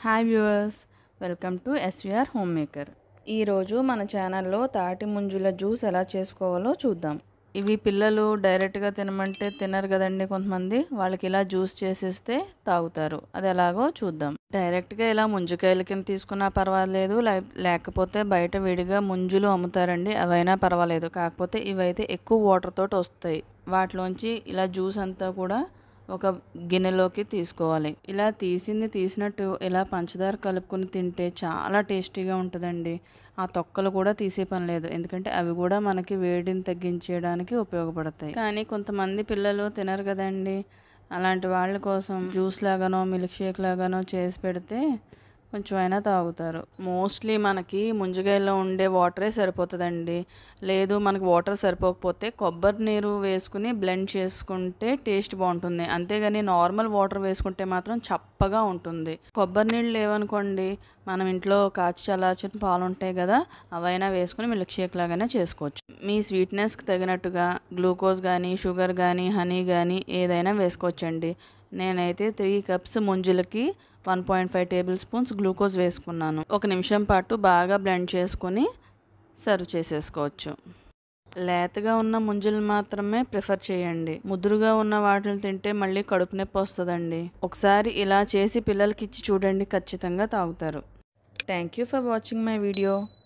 hi viewers welcome to SVR home maker ఈరోజు మన ఛానల్లో తాటి ముంజుల జ్యూస్ ఎలా చేసుకోవాలో చూద్దాం ఇవి పిల్లలు డైరెక్ట్గా తినమంటే తినరు కదండి కొంతమంది వాళ్ళకి ఇలా జ్యూస్ చేసేస్తే తాగుతారు అది ఎలాగో చూద్దాం డైరెక్ట్గా ఇలా ముంజకాయల కింద తీసుకున్నా పర్వాలేదు లే- లేకపోతే బయట విడిగా ముంజులు అమ్ముతారండి అవైనా పర్వాలేదు కాకపోతే ఇవైతే ఎక్కువ వాటర్ తోటి వస్తాయి వాటిలోంచి ఇలా జ్యూస్ అంతా కూడా ఒక గిన్నెలోకి తీసుకోవాలి ఇలా తీసింది తీసినట్టు ఇలా పంచదార కలుపుకొని తింటే చాలా టేస్టీగా ఉంటుందండి ఆ తొక్కలు కూడా తీసే పని లేదు ఎందుకంటే అవి కూడా మనకి వేడిని తగ్గించేయడానికి ఉపయోగపడతాయి కానీ కొంతమంది పిల్లలు తినరు కదండి అలాంటి వాళ్ళ కోసం జ్యూస్ లాగానో మిల్క్ షేక్ లాగానో చేసి పెడితే కొంచెం అయినా తాగుతారు మోస్ట్లీ మనకి ముంజకాయలో ఉండే వాటరే సరిపోతుందండి లేదు మనకి వాటర్ సరిపోకపోతే కొబ్బరి నీరు వేసుకుని బ్లెండ్ చేసుకుంటే టేస్ట్ బాగుంటుంది అంతేగాని నార్మల్ వాటర్ వేసుకుంటే మాత్రం చప్పగా ఉంటుంది కొబ్బరి నీళ్ళు లేవనుకోండి మనం ఇంట్లో కాచి చల్లార్చిన పాలు ఉంటాయి కదా అవైనా వేసుకుని మిల్క్ షేక్ లాగానే చేసుకోవచ్చు మీ స్వీట్నెస్కి తగినట్టుగా గ్లూకోజ్ కానీ షుగర్ కానీ హనీ కానీ ఏదైనా వేసుకోవచ్చండి నేనైతే త్రీ కప్స్ ముంజులకి one point five tablespoons glucose వేసుకున్నాను ఒక నిమిషం పాటు బాగా బ్లెండ్ చేసుకొని సర్వ్ చేసేసుకోవచ్చు లేతగా ఉన్న ముంజలు మాత్రమే ప్రిఫర్ చేయండి ముదురుగా ఉన్న వాటిని తింటే మళ్ళీ కడుపు నొప్పి వస్తుందండి ఒకసారి ఇలా చేసి పిల్లలకి ఇచ్చి చూడండి ఖచ్చితంగా తాగుతారు thank you for watching my video